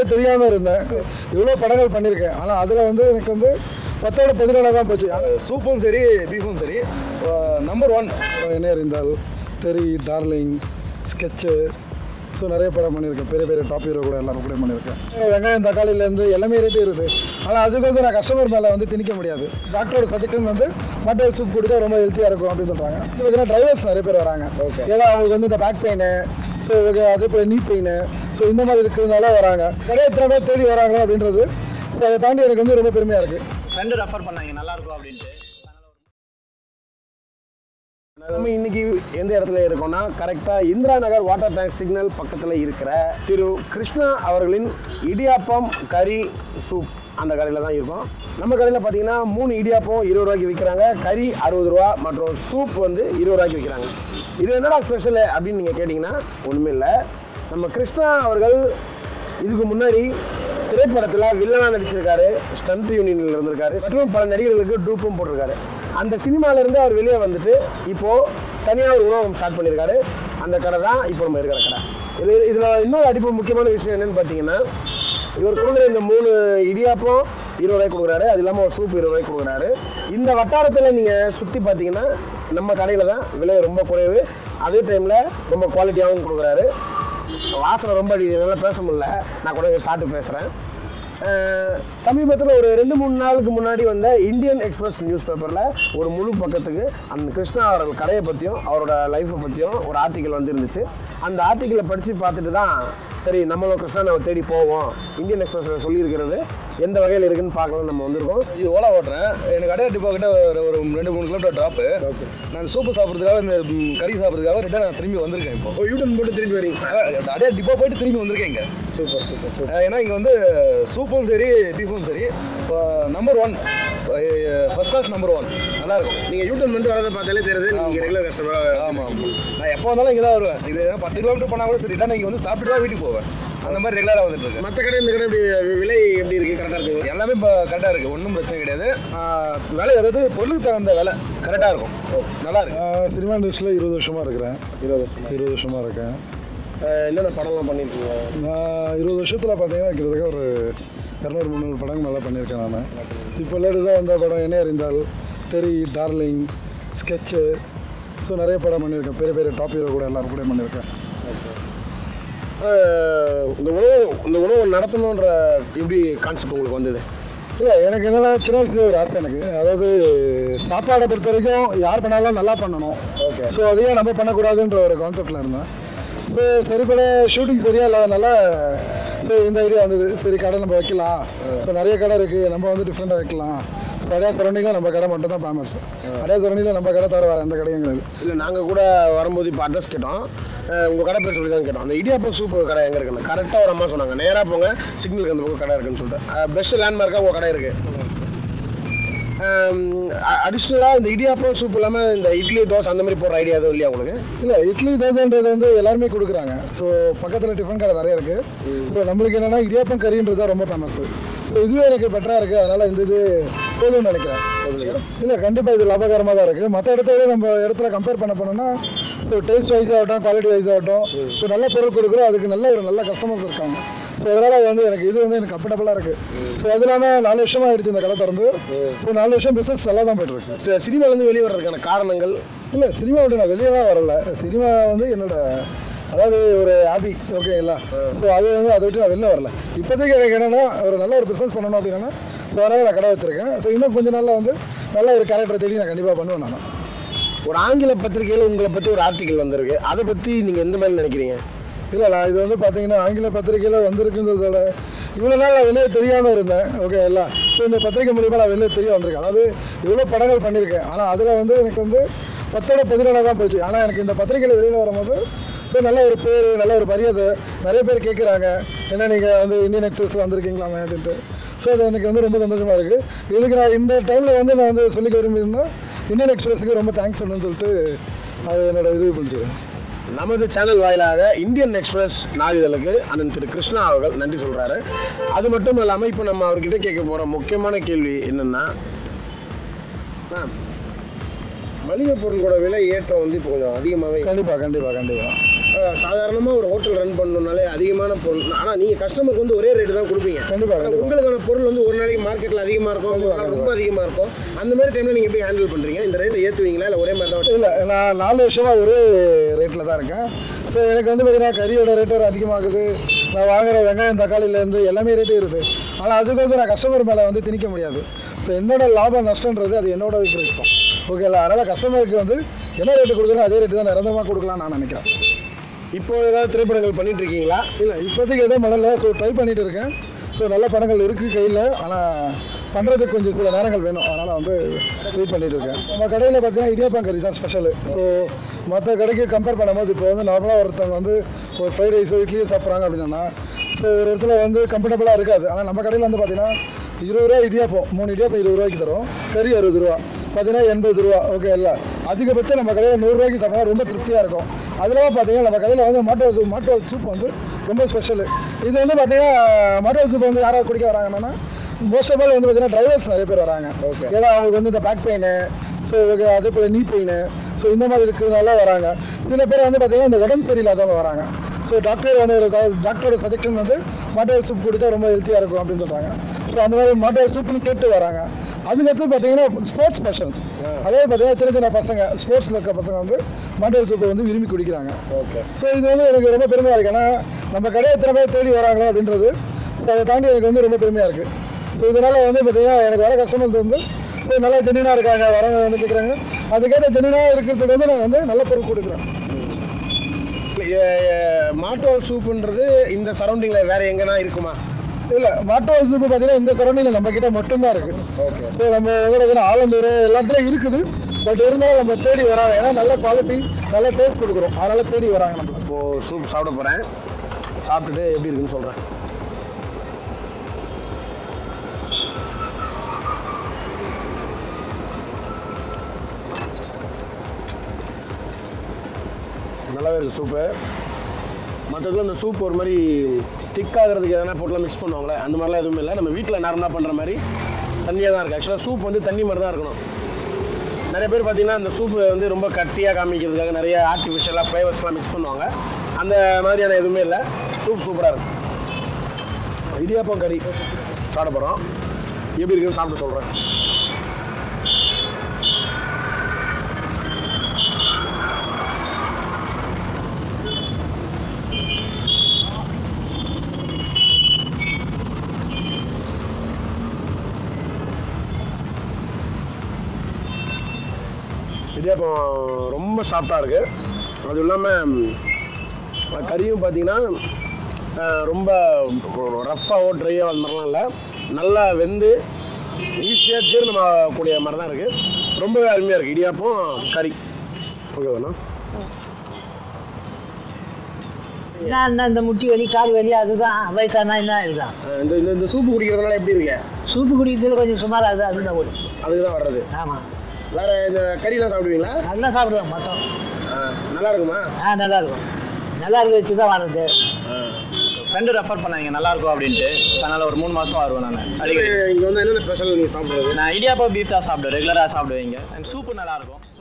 தெரியாமல் இருந்தேன் இவ்வளோ படங்கள் பண்ணியிருக்கேன் ஆனால் அதில் வந்து எனக்கு வந்து பத்தோட பதினேழாக தான் போச்சு சூப்பும் சரி பீஃபும் சரி நம்பர் ஒன் என்ன இருந்தால் தெரி டார்லிங் ஸ்கெட்சு ஸோ நிறைய படம் பண்ணியிருக்கேன் பெரிய பெரிய டாப் ஹீரோ கூட எல்லாரும் கூட பண்ணியிருக்கேன் வெங்காயம் தக்காளியிலேருந்து எல்லாமே ரேட்டு இருக்குது ஆனால் அதுக்கு வந்து நான் கஸ்டமர் மேலே வந்து திணிக்க முடியாது டாக்டரோட சஜெக்ஷன் வந்து மட்டன் சூப் குடிச்சா ரொம்ப ஹெல்த்தியாக இருக்கும் அப்படின்னு சொல்கிறாங்க இது பார்த்தீங்கன்னா டிரைவர்ஸ் நிறைய பேர் வராங்க ஏன்னா அவங்களுக்கு வந்து இந்த பேக் பெயின் ஸோ அதே போல் நீ பெயின் ஸோ இந்த மாதிரி இருக்கிறதுனால வராங்க நிறைய எத்தனை பேர் தேடி வராங்க அப்படின்றது ஸோ அதை தாண்டி எனக்கு வந்து ரொம்ப பெருமையாக இருக்குது ஃப்ரெண்டு ரெஃபர் பண்ணாங்க நல்லா இருக்கும் அப்படின்ட்டு நம்ம இன்னைக்கு எந்த இடத்துல இருக்கோம்னா கரெக்டாக Indira Nagar water tank signal பக்கத்தில் இருக்கிற திரு கிருஷ்ணா அவர்களின் இடியாப்பம் கறி சூப் அந்த கடையில் தான் இருக்கோம் நம்ம கடையில் பார்த்தீங்கன்னா மூணு இடியாப்பம் இருபது ரூபாய்க்கு விற்கிறாங்க கறி அறுபது ரூபா மற்றும் சூப் வந்து இருபது ரூபாய்க்கு விற்கிறாங்க இது என்னடா ஸ்பெஷல் அப்படின்னு நீங்கள் கேட்டிங்கன்னா ஒன்றுமே இல்லை நம்ம கிருஷ்ணா அவர்கள் இதுக்கு முன்னாடி திரைப்படத்தில் வில்லனா நடிச்சிருக்காரு ஸ்டண்ட் யூனியனில் இருந்திருக்காரு மற்றும் பல நடிகர்களுக்கு டூப்பும் போட்டிருக்காரு அந்த சினிமால இருந்து அவர் வெளியே வந்துட்டு இப்போ தனியாக ஒரு உணவகம் ஸ்டார்ட் பண்ணியிருக்காரு அந்த கடை தான் இப்போ நம்ம இருக்கிற கடை இது இதில் இன்னொரு அடிப்பு முக்கியமான விஷயம் என்னன்னு பார்த்தீங்கன்னா இவர் கொடுக்குற இந்த மூணு இடியாப்பம் இருபது ரூபாய்க்கு கொடுக்குறாரு அது இல்லாமல் ஒரு சூப் இருபது ரூபாய்க்கு கொடுக்குறாரு இந்த வட்டாரத்தில் நீங்கள் சுற்றி பார்த்தீங்கன்னா நம்ம கடையில் தான் விலை ரொம்ப குறைவு அதே டைமில் ரொம்ப குவாலிட்டியாகவும் கொடுக்குறாரு வாசனை ரொம்ப அடிக்குது என்னால் பேச முடியல நான் கூட சாப்பிட்டு பேசுகிறேன் சமீபத்தில் ஒரு ரெண்டு மூணு நாளுக்கு முன்னாடி வந்த இந்தியன் எக்ஸ்பிரஸ் நியூஸ் பேப்பரில் ஒரு முழு பக்கத்துக்கு அந்த கிருஷ்ணா அவர்கள் கடையை பற்றியும் அவரோட லைஃப்பை பற்றியும் ஒரு ஆர்டிக்கல் வந்துருந்துச்சு அந்த ஆர்டிக்கலை படித்து பார்த்துட்டு தான் சரி நம்மளும் கிருஷ்ணாவை தேடி போவோம் இந்தியன் எக்ஸ்பிரஸில் சொல்லியிருக்கிறது எந்த வகையில் இருக்குன்னு பார்க்கலாம் நம்ம வந்திருக்கோம் இது ஓலா ஓட்டுறேன் எனக்கு அடையா டிப்போ கிட்ட ஒரு ஒரு ரெண்டு மூணு கிலோமீட்டர் ட்ராப்பு நான் சூப்பு சாப்பிட்றதுக்காக இந்த ம், கறி சாப்பிட்றதுக்காக ரிட்டர்ன் நான் திரும்பி வந்திருக்கேன் இப்போ ஓ யூடியூப் போட்டு திரும்பி வரீங்க அதான் அடையா டிப்போ போயிட்டு திரும்பி வந்திருக்கேன் இங்கே சூப்பர் சூப்பர் சூப்பர் ஏன்னா இங்கே வந்து சூப்பும் சரி பீஃபும் சரி number one first class number one நல்லா இருக்கும் நீங்கள் யூடியூப் மட்டும் வரதை பார்த்தாலே தெரியுது நீங்கள் ரெகுலர் கஸ்டமர் ஆமாம் நான் எப்போ வந்தாலும் இங்கே தான் வருவேன் இது பத்து கிலோமீட்டர் போனால் கூட சரி ரிட்டர்ன் இங்கே வந்து சாப்பிட்டு தான் வீட்டுக்கு போவேன் அந்த மாதிரி ரெகுலராக வந்துட்டு இருக்கேன் மற்ற கடை இந்த கடை எப்படி விலை எப்படி இருக்குது கரெக்டாக இருக்குங்களா எல்லாமே இப்போ கரெக்டாக இருக்குது ஒன்றும் பிரச்சனை கிடையாது ஆஹ் விலை அதாவது பொருளுக்கு தகுந்த விலை கரெக்டாக இருக்கும் நல்லா இருக்கு சினிமா இண்டஸ்ட்ரியில் இருபது வருஷமாக இருக்கிறேன் இருபது வருஷம் இருபது வருஷமாக இருக்கேன் என்னென்ன படம்லாம் பண்ணியிருக்கீங்க நான் இருபது வருஷத்தில் பார்த்தீங்கன்னா கிட்டத்தட்ட ஒரு இரநூறு முந்நூறு படங்கள் மேலே பண்ணியிருக்கேன் நான் இப்போ லேட்டஸ்ட்டாக வந்த படம் என்ன அறிந்தால் தெரி டார்லிங் ஸ்கெட்சு ஸோ நிறைய படம் பண்ணியிருக்கேன் பெரிய பெரிய டாப் ஹீரோ கூட எல்லாரும் கூட பண்ணியிருக்கேன் அஹ் இந்த உணவு இந்த உணவு நடத்தணுன்ற எப்படி கான்செப்ட் உங்களுக்கு வந்தது இல்லை எனக்கு என்னென்னா சின்ன வயசுல ஒரு ஆசை எனக்கு அதாவது சாப்பாடை பொறுத்த வரைக்கும் யார் பண்ணாலும் நல்லா பண்ணணும் ஓகே ஸோ அதையே நம்ம பண்ணக்கூடாதுன்ற ஒரு கான்செப்டில் இருந்தேன் ஸோ சரிப்பட ஷூட்டிங் சரியா இல்லாதனால ஸோ இந்த ஐடியா வந்தது சரி கடை நம்ம வைக்கலாம் ஸோ நிறைய கடை இருக்குது நம்ம வந்து டிஃப்ரெண்ட்டாக வைக்கலாம் ஸோ அடையா சரௌண்டிங்கில் நம்ம கடை மட்டும் தான் ஃபேமஸ் அடையா சரௌண்டிங்கில் நம்ம கடை தவிர வேறு எந்த கடையும் கிடையாது இல்லை நாங்கள் கூட வரும்போது இப்போ அட்ரஸ் கேட்டோம் அஹ் உங்க கடை பேர் சொல்லி தான் கேட்டோம் அந்த இடியாப்பம் சூப்பு கடை எங்கே இருக்குன்னு கரெக்டாக ஒரு அம்மா சொன்னாங்க நேராக போங்க சிக்னலுக்கு அந்த பக்கம் கடை இருக்குன்னு சொல்லிட்டு பெஸ்ட் லேண்ட்மார்க்காக உங்கள் கடை இருக்குது அடிஷ்னலாக இந்த இடியாப்பம் சூப் இல்லாமல் இந்த இட்லி தோசை அந்த மாதிரி போடுற ஐடியா எதுவும் இல்லையா உங்களுக்கு இல்லை இட்லி தோசைன்றது வந்து எல்லாருமே கொடுக்குறாங்க ஸோ பக்கத்தில் டிஃபன் கடை நிறைய இருக்குது ஸோ நம்மளுக்கு என்னென்னா இடியாப்பம் கறின்றது தான் ரொம்ப ஃபேமஸ் ஸோ இதுவே எனக்கு பெட்டராக இருக்குது அதனால் இந்த இது போதும்னு நினைக்கிறேன் இல்லை கண்டிப்பாக இது லாபகரமாக தான் இருக்குது மற்ற இடத்த விட நம்ம இடத்துல கம்பேர் பண்ண போனோம்னா ஸோ டேஸ்ட் வைஸ் ஆகட்டும் குவாலிட்டி வைஸ் ஆகட்டும் ஸோ நல்ல பொருள் கொடுக்குறோம் அதுக்கு நல்ல ஒரு நல்ல கஸ்டமர்ஸ் இருக்காங்க ஸோ அதனால் அது வந்து எனக்கு இது வந்து எனக்கு கம்ஃபர்டபுளாக இருக்குது ஸோ அது இல்லாமல் நாலு வருஷமாக ஆயிடுச்சு இந்த கடை திறந்து ஸோ நாலு வருஷம் பிஸ்னஸ் நல்லா தான் போயிட்டு இருக்கு சினிமாலேருந்து வெளியே வர்றதுக்கான காரணங்கள் இல்லை சினிமா விட்டு நான் வெளியே தான் வரல சினிமா வந்து என்னோட அதாவது ஒரு ஹாபி ஓகேங்களா ஸோ அது வந்து அதை விட்டு நான் வெளில வரல இப்போதைக்கு எனக்கு என்னென்னா ஒரு நல்ல ஒரு பிஸ்னஸ் பண்ணணும் அப்படின்னா ஸோ அதனால் நான் கடை வச்சிருக்கேன் ஸோ இன்னும் கொஞ்சம் நாளில் வந்து நல்ல ஒரு கேரக்டரை தேடி நான் கண்டிப்பாக பண்ணுவேன் நான் ஒரு ஆங்கில பத்திரிகையில் உங்களை பற்றி ஒரு ஆர்டிக்கல் வந்திருக்கு அதை பற்றி நீங்கள் எந்த மாதிரி நினைக்கிறீங்க இல்லை நான் இது வந்து பார்த்தீங்கன்னா ஆங்கில பத்திரிகையில் வந்திருக்குன்றதோட இவ்வளோ நாள் நான் வெளியே தெரியாமல் இருந்தேன் ஓகே எல்லாம் ஸோ இந்த பத்திரிகை மூலியமாக நான் வெளியே தெரிய வந்திருக்கேன் அதாவது இவ்வளோ படங்கள் பண்ணியிருக்கேன் ஆனால் அதில் வந்து எனக்கு வந்து பத்தோட பதினேழாக தான் போச்சு ஆனால் எனக்கு இந்த பத்திரிகையில் வெளியில் வரும்போது ஸோ நல்ல ஒரு பேர் நல்ல ஒரு மரியாதை நிறைய பேர் கேட்குறாங்க என்ன நீங்கள் வந்து இந்தியன் எக்ஸ்பிரஸ் வந்திருக்கீங்களாமே அப்படின்ட்டு ஸோ அது எனக்கு வந்து ரொம்ப சந்தோஷமாக இருக்குது இதுக்கு நான் இந்த டைமில் வந்து நான் வந்து சொல்லிக்க விரும்பியிருந்தேன் இந்தியன் எக்ஸ்பிரஸுக்கு ரொம்ப தேங்க்ஸ் சொல்லணும்னு சொல்லிட்டு அது என்னோட இது பண்ணிக்கிறேன் நமது சேனல் வாயிலாக இந்தியன் எக்ஸ்பிரஸ் நாளிதழுக்கு அண்ணன் திரு கிருஷ்ணா அவர்கள் நன்றி சொல்கிறாரு அது மட்டும் இல்லாமல் இப்போ நம்ம அவர்கிட்ட கேட்க போகிற முக்கியமான கேள்வி என்னென்னா மளிகை பொருட்களோட விலை ஏற்றம் வந்து இப்போ கொஞ்சம் அதிகமாகவே கண்டிப்பாக கண்டிப்பாக கண்டிப்பாக சாதாரணமாக ஒரு ஹோட்டல் ரன் பண்ணணும்னாலே அதிகமான பொருள் ஆனால் நீங்கள் கஸ்டமருக்கு வந்து ஒரே ரேட்டு தான் கொடுப்பீங்க கண்டிப்பா, ஆனா கண்டிப்பா. உங்களுக்கான பொருள் வந்து ஒரு நாளைக்கு மார்க்கெட்டில் அதிகமாக இருக்கும் ஒரு நாள் ரொம்ப அதிகமாக இருக்கும் அந்த மாதிரி டைமில் நீங்கள் எப்படி ஹேண்டில் பண்ணுறீங்க இந்த ரேட்டை ஏற்றுவீங்களா இல்லை ஒரே மாதிரி தான் இல்லை நான் நாலு வருஷமா ஒரே ரேட்டில் தான் இருக்கேன் ஸோ எனக்கு வந்து பார்த்தீங்கன்னா கறியோட ரேட் ஒரு அதிகமாகுது நான் வாங்குற வெங்காயம் தக்காளியிலேருந்து எல்லாமே ரேட்டு இருக்குது ஆனால் அதுக்கு வந்து நான் கஸ்டமர் மேலே வந்து திணிக்க முடியாது ஸோ என்னோட லாபம் நஷ்டன்றது அது என்னோட இருக்கும் ஓகேங்களா அதனால் கஸ்டமருக்கு வந்து என்ன ரேட்டு கொடுக்குறோம் அதே ரேட்டு தான் நிரந்தரமாக கொடுக்கலாம்னு நான் நினைக்கிறேன் இப்போ ஏதாவது திரைப்படங்கள் பண்ணிட்டு இருக்கீங்களா இல்லை இப்போதைக்கு எதுவும் பண்ணல ஸோ ட்ரை பண்ணிட்டு இருக்கேன் ஸோ நல்ல படங்கள் இருக்குது கையில் ஆனால் பண்ணுறதுக்கு கொஞ்சம் சில நேரங்கள் வேணும் அதனால் வந்து வெயிட் பண்ணிட்டு இருக்கேன் நம்ம கடையில் பார்த்தீங்கன்னா இடியாப்பம் கறி தான் ஸ்பெஷலு ஸோ மற்ற கடைக்கு கம்பேர் பண்ணும்போது இப்போ வந்து நார்மலாக ஒருத்தவங்க வந்து ஒரு ஃப்ரைட் ரைஸோ இட்லியோ சாப்பிட்றாங்க அப்படின்னா ஸோ ஒரு இடத்துல வந்து கம்ஃபர்டபுளாக இருக்காது ஆனால் நம்ம கடையில் வந்து பார்த்தீங்கன்னா இருபது ரூபா இடியாப்பம் மூணு இடியாப்பம் இருபது ரூபாய்க்கு தரும் கறி அறுபது ரூபா பார்த்தீங்கன்னா எண்பது ரூபா ஓகே இல்லை அதிகபட்சம் நம்ம கடையில் நூறுரூவாய்க்கு தரோம்னா ரொம்ப திருப்தியாக இருக்கும் அதில் பார்த்தீங்கன்னா நம்ம கடையில் வந்து மாட்டு சூப் மாட்டு சூப் வந்து ரொம்ப ஸ்பெஷலு இது வந்து பார்த்தீங்கன்னா மாட்டு சூப் வந்து யாராவது குடிக்க வராங்கன்னா மோஸ்ட் ஆஃப் ஆல் வந்து பார்த்தீங்கன்னா டிரைவர்ஸ் நிறைய பேர் வராங்க Okay. ஏன்னா அவங்களுக்கு வந்து இந்த பேக் பெயின் ஸோ அதே போல் நீ பெயின் ஸோ இந்த மாதிரி இருக்கிறதுனால வராங்க சில பேர் வந்து பார்த்தீங்கன்னா இந்த உடம்பு சரியில்லாதவங்க வராங்க ஸோ டாக்டர் வந்து ஒரு டாக்டரோட சஜெக்ஷன் வந்து மாட்டு சூப் குடித்தா ரொம்ப ஹெல்த்தியாக இருக்கும் அப்படின்னு சொல்கிறாங்க ஸோ அந்த மாதிரி மாட்டு சூப்னு கேட்டு வராங்க அதுக்கடுத்து பார்த்தீங்கன்னா ஸ்போர்ட்ஸ் பர்சன் அதே பார்த்தீங்கன்னா சின்ன சின்ன பசங்க ஸ்போர்ட்ஸில் இருக்க பசங்க வந்து மாட்டு சூப்பை வந்து விரும்பி குடிக்கிறாங்க ஓகே ஸோ இது வந்து எனக்கு ரொம்ப பெருமையாக இருக்குது ஏன்னா நம்ம கடையை எத்தனை பேர் தேடி வராங்களோ அப்படின்றது ஸோ அதை தாண்டி எனக்கு வந்து ரொம்ப பெருமையாக இருக்குது ஸோ இதனால் வந்து பார்த்தீங்கன்னா எனக்கு வர கஸ்டமர்ஸ் வந்து ஸோ நல்லா ஜென்யூனாக இருக்காங்க வரவங்க வந்து கேட்குறாங்க அதுக்கேற்ற ஜென்யூனாக இருக்கிறதுக்கு வந்து நான் வந்து நல்ல பொருள் கொடுக்குறேன் மாட்டோல் சூப்புன்றது இந்த சரௌண்டிங்கில் வேற எங்கன்னா இருக்குமா இல்லை மாட்டு சூப்பு பார்த்தீங்கன்னா இந்த சரௌண்டிங்கில் நம்ம கிட்ட மட்டும்தான் இருக்குது ஓகே ஸோ நம்ம வந்து ஆலந்தூர் எல்லாத்துலேயும் இருக்குது பட் இருந்தாலும் நம்ம தேடி வராங்க ஏன்னா நல்ல குவாலிட்டி நல்ல டேஸ்ட் கொடுக்குறோம் அதனால தேடி வராங்க நம்ம இப்போது சூப் சாப்பிட போகிறேன் சாப்பிட்டுட்டு எப்படி இருக்குன்னு சொல்கிறேன் நல்லாவே இருக்குது சூப்பு மற்றதுல இந்த சூப் ஒரு மாதிரி திக்காகிறதுக்கு எதனா போட்டுலாம் மிக்ஸ் பண்ணுவாங்களே அந்த மாதிரிலாம் எதுவுமே இல்லை நம்ம வீட்டில் நார்மலாக பண்ணுற மாதிரி தண்ணியாக தான் இருக்குது ஆக்சுவலாக சூப் வந்து தண்ணி மாதிரி தான் இருக்கணும் நிறைய பேர் பார்த்தீங்கன்னா அந்த சூப்பு வந்து ரொம்ப கட்டியாக காமிக்கிறதுக்காக நிறைய ஆர்டிஃபிஷியலாக ஃப்ளேவர்ஸ்லாம் மிக்ஸ் பண்ணுவாங்க அந்த மாதிரியான எதுவுமே இல்லை சூப் சூப்பராக இருக்கும் இடியாப்பம் கறி சாப்பிட போகிறோம் எப்படி இருக்குன்னு சாப்பிட்டு சொல்கிறேன் இடியாப்பம் ரொம்ப சாஃப்டாக இருக்குது அது இல்லாமல் கறியும் பார்த்தீங்கன்னா அஹ், ரொம்ப ரஃப்பாவோ ட்ரையோ அது மாதிரிலாம் இல்லை நல்லா வெந்து ஈஸியாக ஜீரணமாகக்கூடிய மாதிரி தான் இருக்குது ரொம்பவே அருமையாக இருக்குது இடியாப்பம் கறி ஓகேவாண்ணா நான் என்ன இந்த முட்டி வலி கால் வலி அதுதான் வயசானா என்ன இதுதான் அஹ், இந்த இந்த இந்த சூப்பு குடிக்கிறதுனால எப்படி இருக்கு சூப்பு குடிக்கிறதுல கொஞ்சம் சுமாராக அது அதுதான் ஓடும் அதுக்கு தான் வர்றது ஆமாம் வேற இந்த கறிலாம் சாப்பிடுவீங்களா நல்லா சாப்பிடுவோம் மொத்தம் அஹ், நல்லா இருக்குமா ஆ நல்லா இருக்கும் நல்லா இருக்க வச்சு தான் வர்றது ஃப்ரெண்டு ரெஃபர் பண்ணாங்க நல்லா இருக்கும் அப்படின்ட்டு அதனால ஒரு மூணு மாசமா வருவேன் நான் அடிக்கடி இங்கே வந்து என்னென்ன ஸ்பெஷல் நீங்கள் சாப்பிட்றது நான் இடியாப்பா பீஃப் தான் சாப்பிடுவேன் ரெகுலராக சாப்பிடுவீங்க அண்ட் சூப்பு நல்லா இருக்கும்